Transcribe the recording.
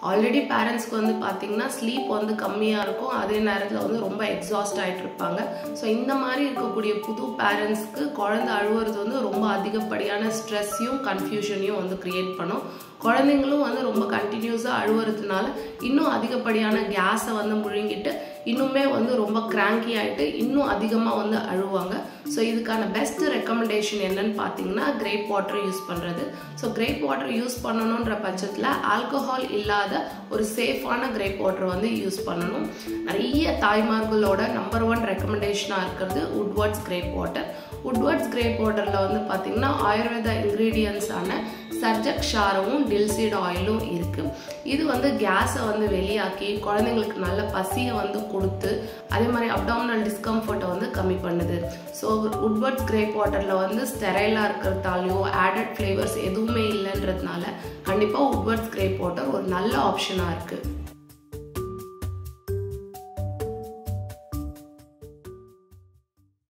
already பேரண்ட்ஸ்க்கு வந்து பார்த்தீங்கன்னா ஸ்லீப் வந்து கம்மியாக இருக்கும் அதே நேரத்தில் வந்து ரொம்ப எக்ஸாஸ்ட் ஆகிட்டு இருப்பாங்க ஸோ இந்த மாதிரி இருக்கக்கூடிய புது பேரண்ட்ஸ்க்கு குழந்தை அழுவுறது வந்து ரொம்ப அதிகப்படியான ஸ்ட்ரெஸ்ஸையும் கன்ஃபியூஷனையும் வந்து க்ரியேட் பண்ணும் குழந்தைங்களும் வந்து ரொம்ப கண்டினியூஸாக அழுவுறதுனால இன்னும் அதிகப்படியான கேஸை வந்து முழுங்கிட்டு இன்னுமே வந்து ரொம்ப கிராங்கி ஆகிட்டு இன்னும் அதிகமாக வந்து அழுவாங்க ஸோ இதுக்கான பெஸ்ட் ரெக்கமெண்டேஷன் என்னன்னு பார்த்தீங்கன்னா கிரேப் வாட்டர் யூஸ் பண்ணுறது ஸோ கிரேப் வாட்டர் யூஸ் பண்ணணுன்ற பட்சத்தில் ஆல்கஹால் இல்லாத ஒரு சேஃபான கிரேப் வாட்டர் வந்து யூஸ் பண்ணணும் நிறைய தாய்மார்களோட நம்பர் ஒன் ரெக்கமெண்டேஷனாக இருக்கிறது Woodwards gripe water Woodwards gripe வாட்டரில் வந்து பார்த்தீங்கன்னா ஆயுர்வேத இன்க்ரீடியன்ஸான சர்ஜக் ஷாரமும் டில்சீட் ஆயிலும் இருக்குது இது வந்து கேஸை வந்து வெளியாக்கி குழந்தைங்களுக்கு நல்ல பசியை வந்து கொடுத்து அதே மாதிரி அப்டாமினல் டிஸ்கம்ஃபர்ட்டை வந்து கம்மி பண்ணுது ஸோ உட்வர்ட்ஸ் கிரேப் வாட்டரில் வந்து ஸ்டெரைலாக இருக்கிறதாலையோ ஆடட் ஃப்ளேவர்ஸ் எதுவுமே இல்லைன்றதுனால கண்டிப்பாக உட்வர்ட்ஸ் கிரேப் வாட்டர் ஒரு நல்ல ஆப்ஷனாக இருக்குது